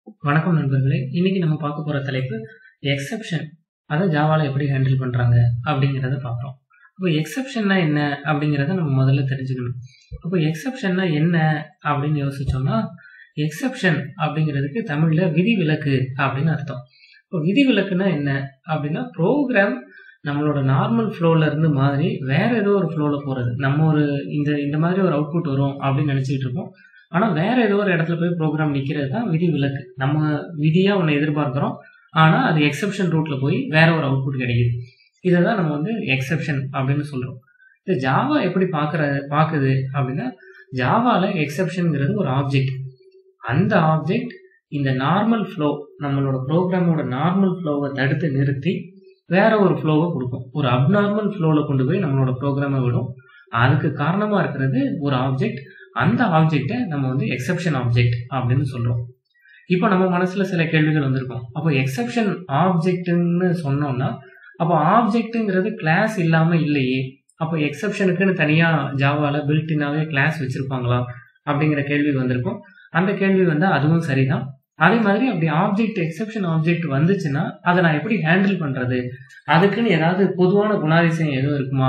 வணக்கம் நண்பர்களே இன்னைக்கு நம்ம பார்க்க போற தலைப்பு எக்ஸெப்ஷன் அதை ஜாவால எப்படி ஹேண்டில் பண்றாங்க அப்படிங்கிறத பார்க்குறோம் அப்போ எக்ஸெப்ஷன்னா என்ன அப்படிங்கிறத நம்ம முதல்ல தெரிஞ்சுக்கணும் அப்போ எக்ஸெப்ஷன்னா என்ன அப்படின்னு யோசிச்சோம்னா எக்ஸெப்ஷன் அப்படிங்கிறதுக்கு தமிழ்ல விதிவிலக்கு அப்படின்னு அர்த்தம் இப்போ விதிவிலக்குன்னா என்ன அப்படின்னா ப்ரோக்ராம் நம்மளோட நார்மல் ஃப்ளோல இருந்து மாதிரி வேற ஏதோ ஒரு ஃப்ளோல போறது நம்ம ஒரு இந்த இந்த மாதிரி ஒரு அவுட்புட் வரும் அப்படின்னு நினைச்சிட்டு இருப்போம் ஆனா வேற ஏதோ ஒரு இடத்துல போய் ப்ரோக்ராம் நிக்கிறது தான் விதி விலக்கு நம்ம விதியா ஒன்று எதிர்பார்க்கிறோம் ஆனா அது எக்ஸெப்ஷன் ரூட்ல போய் வேற ஒரு அவுட்புட் கிடைக்குது இதை தான் நம்ம வந்து எக்ஸெப்ஷன் அப்படின்னு சொல்றோம் இது ஜாவா எப்படி பார்க்கற பார்க்குது அப்படின்னா ஜாவால எக்ஸெப்ஷனுங்கிறது ஒரு ஆப்ஜெக்ட் அந்த ஆப்ஜெக்ட் இந்த நார்மல் ஃப்ளோ நம்மளோட ப்ரோக்ராமோட நார்மல் ஃப்ளோவை தடுத்து நிறுத்தி வேற ஒரு ஃப்ளோவை கொடுக்கும் ஒரு அப்நார்மல் ஃப்ளோவில் கொண்டு போய் நம்மளோட ப்ரோக்ராமை விடும் அதுக்கு காரணமா இருக்கிறது ஒரு ஆப்ஜெக்ட் அந்த ஆப்ஜெக்டை நம்ம வந்து எக்ஸெப்ஷன் ஆப்ஜெக்ட் அப்படின்னு சொல்றோம் இப்போ நம்ம மனசுல சில கேள்விகள் வந்திருக்கும் அப்போ எக்ஸெப்ஷன் ஆப்ஜெக்ட்னு சொன்னோம்னா அப்போ ஆப்ஜெக்ட்டுங்கிறது கிளாஸ் இல்லாம இல்லையே அப்போ எக்ஸெப்ஷனுக்குன்னு தனியா ஜாவால பில்டினாவே கிளாஸ் வச்சிருப்பாங்களா அப்படிங்கிற கேள்வி வந்திருக்கும் அந்த கேள்வி வந்து அதுவும் சரிதான் அதே மாதிரி அப்படி ஆப்ஜெக்ட் எக்ஸெப்ஷன் ஆப்ஜெக்ட் வந்துச்சுன்னா அதை நான் எப்படி ஹேண்டில் பண்றது அதுக்குன்னு ஏதாவது பொதுவான குணாதிசயம் எதுவும் இருக்குமா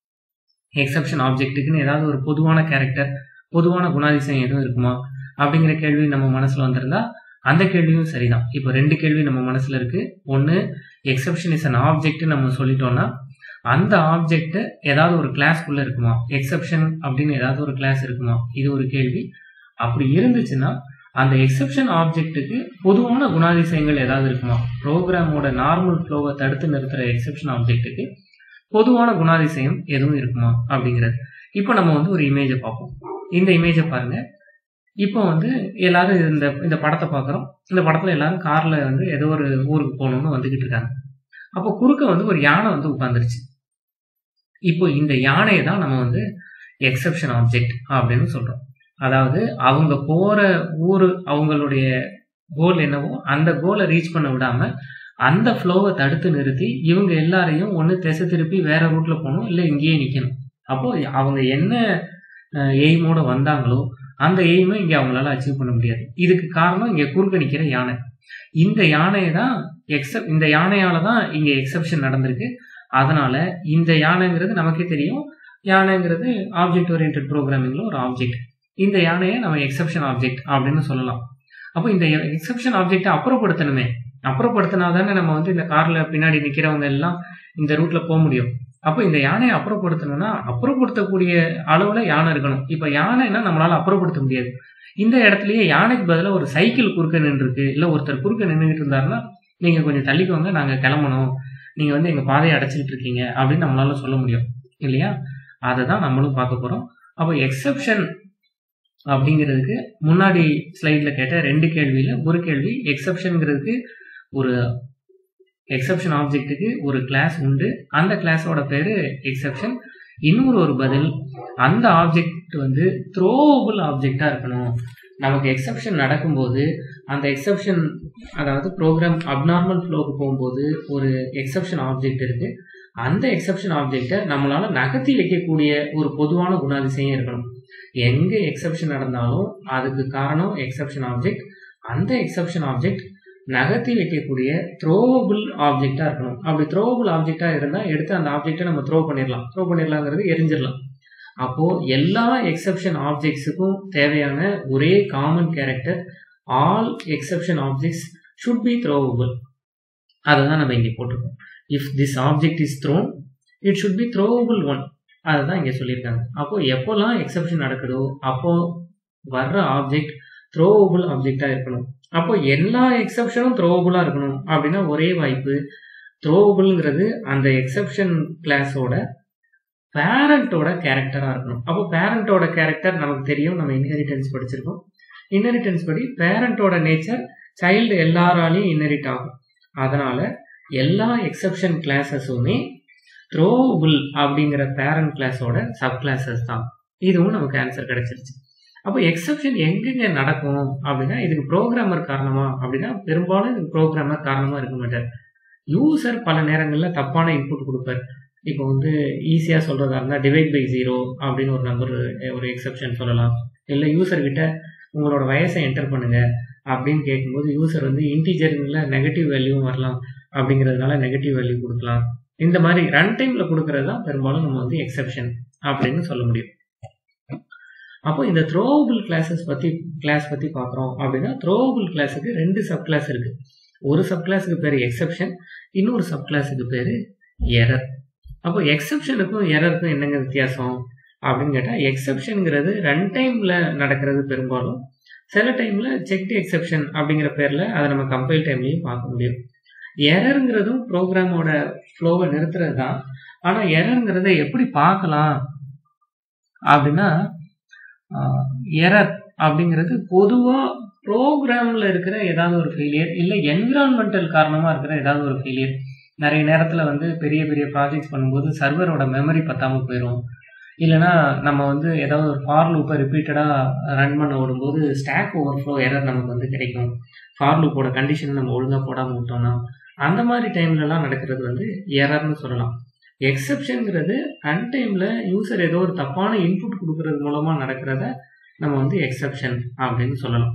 எக்ஸெப்ஷன் ஆப்ஜெக்ட்டுக்குன்னு ஏதாவது ஒரு பொதுவான கேரக்டர் பொதுவான குணாதிசயம் எதுவும் இருக்குமா அப்படிங்கிற கேள்வி நம்ம மனசுல வந்திருந்தா அந்த கேள்வியும் சரிதான் இப்போ ரெண்டு கேள்வி நம்ம மனசுல இருக்கு ஒன்று எக்ஸெப்ஷன் இஸ் அன் ஆப்ஜெக்ட் நம்ம சொல்லிட்டோம்னா அந்த ஆப்ஜெக்ட் ஏதாவது ஒரு கிளாஸ்க்குள்ள இருக்குமா எக்ஸெப்ஷன் அப்படின்னு ஏதாவது ஒரு கிளாஸ் இருக்குமா இது ஒரு கேள்வி அப்படி இருந்துச்சுன்னா அந்த எக்ஸெப்ஷன் ஆப்ஜெக்ட்டுக்கு பொதுவான குணாதிசயங்கள் ஏதாவது இருக்குமா ப்ரோக்ராமோட நார்மல் ஃப்ளோவை தடுத்து நிறுத்துற எக்ஸெப்ஷன் ஆப்ஜெக்ட்டுக்கு பொதுவான குணாதிசயம் எதுவும் இருக்குமா அப்படிங்கிறது இப்போ நம்ம வந்து ஒரு இமேஜை பார்ப்போம் இந்த இமேஜை பாருங்க இப்போ வந்து எல்லாரும் இந்த இந்த படத்தை பார்க்குறோம் இந்த படத்துல எல்லாரும் கார்ல வந்து ஏதோ ஒரு ஊருக்கு போகணும்னு வந்துகிட்டு இருக்காங்க அப்போ குறுக்க வந்து ஒரு யானை வந்து உட்காந்துருச்சு இப்போ இந்த யானையை தான் நம்ம வந்து எக்ஸெப்ஷன் ஆப்ஜெக்ட் அப்படின்னு சொல்றோம் அதாவது அவங்க போற ஊரு அவங்களுடைய கோல் என்னவோ அந்த கோலை ரீச் பண்ண விடாம அந்த ஃப்ளோவை தடுத்து நிறுத்தி இவங்க எல்லாரையும் ஒன்று திசை திருப்பி வேற ரூட்ல போகணும் இல்லை இங்கேயே நிற்கணும் அப்போ அவங்க என்ன எய்மோட வந்தாங்களோ அந்த எய்மை இங்க அவங்களால அச்சீவ் பண்ண முடியாது இதுக்கு காரணம் இங்க குறுக்க நிக்கிற யானை இந்த யானையை தான் எக்ஸப் இந்த யானையால தான் இங்க எக்ஸப்ஷன் நடந்திருக்கு அதனால இந்த யானைங்கிறது நமக்கே தெரியும் யானைங்கிறது ஆப்ஜெக்ட் ஓரியன்ட் ப்ரோக்ராமிங்ல ஒரு ஆப்ஜெக்ட் இந்த யானையை நம்ம எக்ஸப்ஷன் ஆப்ஜெக்ட் அப்படின்னு சொல்லலாம் அப்போ இந்த எக்ஸப்ஷன் ஆப்ஜெக்டை அப்புறப்படுத்தணுமே அப்புறப்படுத்தினா தானே நம்ம வந்து இந்த கார்ல பின்னாடி நிக்கிறவங்க எல்லாம் இந்த ரூட்ல போக முடியும் அப்போ இந்த யானையை அப்புறப்படுத்தணும்னா அப்புறப்படுத்தக்கூடிய அளவுல யானை இருக்கணும் இப்ப யானைன்னா நம்மளால அப்புறப்படுத்த முடியாது இந்த இடத்துலயே யானைக்கு பதிலாக ஒரு சைக்கிள் குறுக்க நின்றுருக்கு இல்ல ஒருத்தர் குறுக்க நின்றுட்டு இருந்தாருன்னா நீங்க கொஞ்சம் தள்ளிக்கோங்க நாங்க கிளம்பணும் நீங்க வந்து எங்க பாதையை அடைச்சிட்டு இருக்கீங்க அப்படின்னு நம்மளால சொல்ல முடியும் இல்லையா அதை தான் நம்மளும் பார்க்க போறோம் அப்போ எக்ஸப்ஷன் அப்படிங்கிறதுக்கு முன்னாடி ஸ்லைட்ல கேட்ட ரெண்டு கேள்வியில ஒரு கேள்வி எக்ஸப்ஷனுங்கிறதுக்கு ஒரு எக்ஸப்ஷன் ஆப்ஜெக்ட்டுக்கு ஒரு கிளாஸ் உண்டு அந்த கிளாஸோட பேரு எக்ஸப்ஷன் இன்னொரு ஒரு பதில் அந்த ஆப்ஜெக்ட் வந்து த்ரோவபிள் ஆப்ஜெக்டா இருக்கணும் நமக்கு எக்ஸப்ஷன் நடக்கும்போது அந்த எக்ஸப்ஷன் அதாவது ப்ரோக்ராம் அப்நார்மல் ஃப்ளோக்கு போகும்போது ஒரு எக்ஸப்ஷன் ஆப்ஜெக்ட் இருக்கு அந்த எக்ஸப்ஷன் ஆப்ஜெக்டை நம்மளால நகர்த்தி வைக்கக்கூடிய ஒரு பொதுவான குணாதிசயம் இருக்கணும் எங்க எக்ஸப்ஷன் நடந்தாலும் அதுக்கு காரணம் எக்ஸப்ஷன் ஆப்ஜெக்ட் அந்த எக்ஸப்ஷன் ஆப்ஜெக்ட் நகர்த்தி வைக்கக்கூடிய த்ரோவபிள் ஆப்ஜெக்டா இருக்கணும் அப்படி த்ரோவபிள் ஆப்ஜெக்டா இருந்தா எடுத்து அந்த ஆப்ஜெக்டை நம்ம த்ரோ பண்ணிடலாம் த்ரோ பண்ணிடலாங்கிறது எரிஞ்சிடலாம் அப்போ எல்லா எக்ஸப்ஷன் ஆப்ஜெக்ட்ஸுக்கும் தேவையான ஒரே common character all exception objects should be throwable அதை தான் நம்ம இங்கே போட்டிருக்கோம் if this object is thrown it should be throwable one அதை தான் இங்கே சொல்லியிருக்காங்க அப்போ எப்போல்லாம் எக்ஸப்ஷன் நடக்குதோ அப்போ வர்ற ஆப்ஜெக்ட் த்ரோவபிள் ஆப்ஜெக்டா இருக்கணும் அப்போ எல்லா எக்ஸப்ஷனும் த்ரோவபுளா இருக்கணும் அப்படின்னா ஒரே வாய்ப்பு த்ரோவபுள்ங்கிறது அந்த எக்ஸப்ஷன் கிளாஸோட பேரண்டோட கேரக்டரா இருக்கணும் அப்போ பேரண்டோட கேரக்டர் நமக்கு தெரியும் நம்ம இன்ஹெரிட்டன்ஸ் படிச்சிருக்கோம் இன்ஹெரிட்டன்ஸ் படி பேரண்டோட நேச்சர் சைல்டு எல்லாராலையும் இன்ஹெரிட் ஆகும் அதனால எல்லா எக்ஸப்ஷன் கிளாஸஸுமே த்ரோவபுள் அப்படிங்கிற பேரண்ட் கிளாஸோட சப் கிளாஸஸ் தான் இதுவும் நமக்கு ஆன்சர் கிடைச்சிருச்சு அப்போ எக்ஸப்ஷன் எங்கெங்க நடக்கும் அப்படின்னா இதுக்கு ப்ரோக்ராமர் காரணமா அப்படின்னா பெரும்பாலும் இதுக்கு ப்ரோக்ராமர் காரணமா இருக்க மாட்டார் யூசர் பல நேரங்களில் தப்பான இன்புட் கொடுப்பார் இப்போ வந்து ஈஸியாக சொல்றதா இருந்தால் டிவைட் பை ஜீரோ அப்படின்னு ஒரு நம்பர் ஒரு எக்ஸப்ஷன் சொல்லலாம் இல்லை யூசர் கிட்ட உங்களோட வயசை என்டர் பண்ணுங்க அப்படின்னு கேட்கும்போது யூசர் வந்து இன்டீஜர்ல நெகட்டிவ் வேல்யூவும் வரலாம் அப்படிங்கிறதுனால நெகட்டிவ் வேல்யூ கொடுக்கலாம் இந்த மாதிரி ரன் டைம்ல கொடுக்கறது தான் பெரும்பாலும் நம்ம வந்து எக்ஸெப்ஷன் அப்படின்னு சொல்ல முடியும் அப்போ இந்த த்ரோவபிள் கிளாஸஸ் பத்தி கிளாஸ் பத்தி பார்க்குறோம் அப்படின்னா த்ரோவபிள் கிளாஸுக்கு ரெண்டு சப் கிளாஸ் இருக்கு ஒரு சப் கிளாஸுக்கு பேர் எக்ஸெப்ஷன் இன்னொரு சப் கிளாஸுக்கு பேர் எரர் அப்போ எக்ஸெப்ஷனுக்கும் எரருக்கும் என்னங்க வித்தியாசம் அப்படின்னு கேட்டால் எக்ஸெப்ஷனுங்கிறது ரன் டைமில் நடக்கிறது பெரும்பாலும் சில டைமில் செக்டு எக்ஸெப்ஷன் அப்படிங்கிற பேரில் அதை நம்ம கம்பைல் டைம்லையும் பார்க்க முடியும் எரருங்கிறதும் ப்ரோக்ராமோட ஃப்ளோவை நிறுத்துறது தான் ஆனால் எரருங்கிறத எப்படி பார்க்கலாம் அப்படின்னா எரர் அப்படிங்கிறது பொதுவாக ப்ரோக்ராமில் இருக்கிற ஏதாவது ஒரு ஃபெயிலியர் இல்லை என்விரான்மெண்டல் காரணமாக இருக்கிற ஏதாவது ஒரு ஃபெயிலியர் நிறைய நேரத்தில் வந்து பெரிய பெரிய ப்ராஜெக்ட்ஸ் பண்ணும்போது சர்வரோட மெமரி பத்தாமல் போயிடும் இல்லைனா நம்ம வந்து ஏதாவது ஒரு ஃபார் லூப்பை ரிப்பீட்டடாக ரன் பண்ண விடும்போது ஸ்டாக் ஓவர்ஃப்ளோ எரர் நமக்கு வந்து கிடைக்கும் ஃபார் லூப்போட கண்டிஷன் நம்ம ஒழுங்காக போடாமல் விட்டோம்னா அந்த மாதிரி டைம்லலாம் நடக்கிறது வந்து எரர்னு சொல்லலாம் எக்ஸப்ஷனுங்கிறது அன் டைமில் யூசர் ஏதோ ஒரு தப்பான இன்புட் கொடுக்கறது மூலமாக நடக்கிறத நம்ம வந்து எக்ஸப்ஷன் அப்படின்னு சொல்லலாம்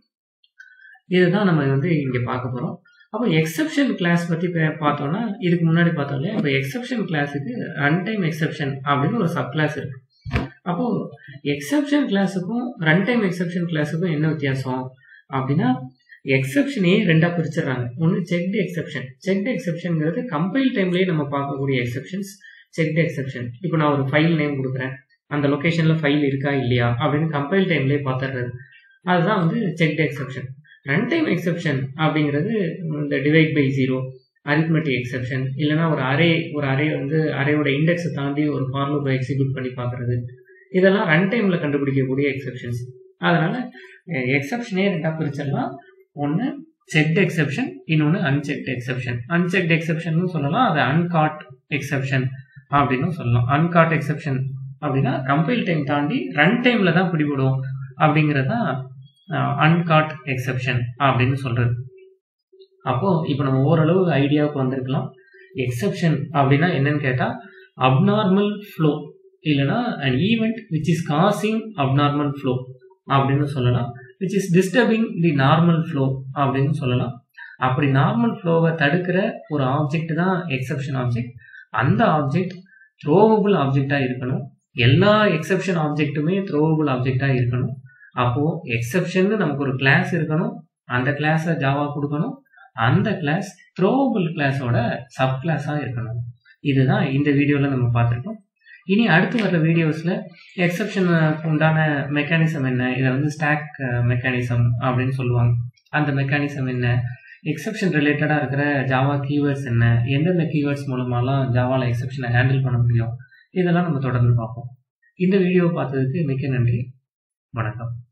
இதுதான் நம்ம வந்து இங்கே பார்க்க போகிறோம் அப்போ எக்ஸப்ஷன் கிளாஸ் பற்றி பார்த்தோம்னா இதுக்கு முன்னாடி பார்த்தோம் இல்லையா இப்போ எக்ஸப்ஷன் கிளாஸுக்கு ரன் டைம் எக்ஸப்ஷன் அப்படின்னு ஒரு சப் கிளாஸ் இருக்கு அப்போ எக்ஸப்ஷன் கிளாஸுக்கும் ரன் டைம் எக்ஸப்ஷன் கிளாஸுக்கும் என்ன வித்தியாசம் அப்படின்னா எக்ஸப்ஷனே ரெண்டாக பிரிச்சிடறாங்க ஒன்று செக்டு எக்ஸப்ஷன் செக்டு எக்ஸப்ஷனுங்கிறது கம்பைல் டைம்லேயே நம்ம பார்க்கக்கூடிய எக்ஸப்ஷன்ஸ் செக்டு எக்ஸப்ஷன் இப்போ நான் ஒரு ஃபைல் நேம் கொடுக்குறேன் அந்த லொக்கேஷனில் ஃபைல் இருக்கா இல்லையா அப்படின்னு கம்பைல் டைம்லேயே பார்த்துடுறது அதுதான் வந்து checked exception run time exception அப்படிங்கிறது இந்த divide by zero arithmetic exception இல்லைனா ஒரு அரே ஒரு அரே வந்து அரேயோட இண்டெக்ஸை தாண்டி ஒரு ஃபார்லூப்பை எக்ஸிக்யூட் பண்ணி பார்க்குறது இதெல்லாம் ரன் டைமில் கண்டுபிடிக்கக்கூடிய எக்ஸப்ஷன்ஸ் அதனால் எக்ஸப்ஷனே ரெண்டாக பிரிச்சிடலாம் ஒன்று செக்ட் எக்ஸப்ஷன் இன்னொன்று அன்செக்ட் எக்ஸப்ஷன் அன்செக்ட் எக்ஸப்ஷன் சொல்லலாம் அது அன்காட் எக்ஸப்ஷன் அப்படின்னு சொல்லலாம் அன்காட் எக்ஸப்ஷன் அப்படின்னா கம்பைல் டைம் தாண்டி ரன் டைமில் தான் பிடிபடும் அப்படிங்கிறது தான் அன்காட் எக்ஸப்ஷன் அப்படின்னு சொல்றது அப்போ இப்போ நம்ம ஓரளவு ஐடியாவுக்கு வந்திருக்கலாம் எக்ஸப்ஷன் அப்படின்னா என்னன்னு கேட்டால் அப்நார்மல் ஃப்ளோ இல்லைனா an event which is causing abnormal flow அப்படின்னு சொல்லலாம் which is disturbing the normal flow அப்படின்னு சொல்லலாம் அப்படி நார்மல் ஃப்ளோவை தடுக்கிற ஒரு ஆப்ஜெக்ட் தான் எக்ஸப்ஷன் ஆப்ஜெக்ட் அந்த ஆப்ஜெக்ட் த்ரோவபிள் ஆப்ஜெக்டாக இருக்கணும் எல்லா எக்ஸப்ஷன் ஆப்ஜெக்ட்டுமே த்ரோவபிள் ஆப்ஜெக்டாக இருக்கணும் அப்போ எக்ஸப்ஷன் நமக்கு ஒரு கிளாஸ் இருக்கணும் அந்த கிளாஸை ஜாவா கொடுக்கணும் அந்த கிளாஸ் த்ரோவபிள் கிளாஸோட சப் கிளாஸாக இருக்கணும் இதுதான் இந்த வீடியோவில் நம்ம பார்த்துருக்கோம் இனி அடுத்து வர்ற வீடியோஸில் எக்ஸப்ஷனுக்கு உண்டான மெக்கானிசம் என்ன இதை வந்து ஸ்டாக் மெக்கானிசம் அப்படின்னு சொல்லுவாங்க அந்த மெக்கானிசம் என்ன எக்ஸப்ஷன் ரிலேட்டடாக இருக்கிற ஜாவா கீவேர்ட்ஸ் என்ன எந்தெந்த கீவேர்ட்ஸ் மூலமாலாம் ஜாவாவில் எக்ஸப்ஷனை ஹேண்டில் பண்ண முடியும் இதெல்லாம் நம்ம தொடர்ந்து பார்ப்போம் இந்த வீடியோவை பார்த்ததுக்கு மிக்க நன்றி வணக்கம்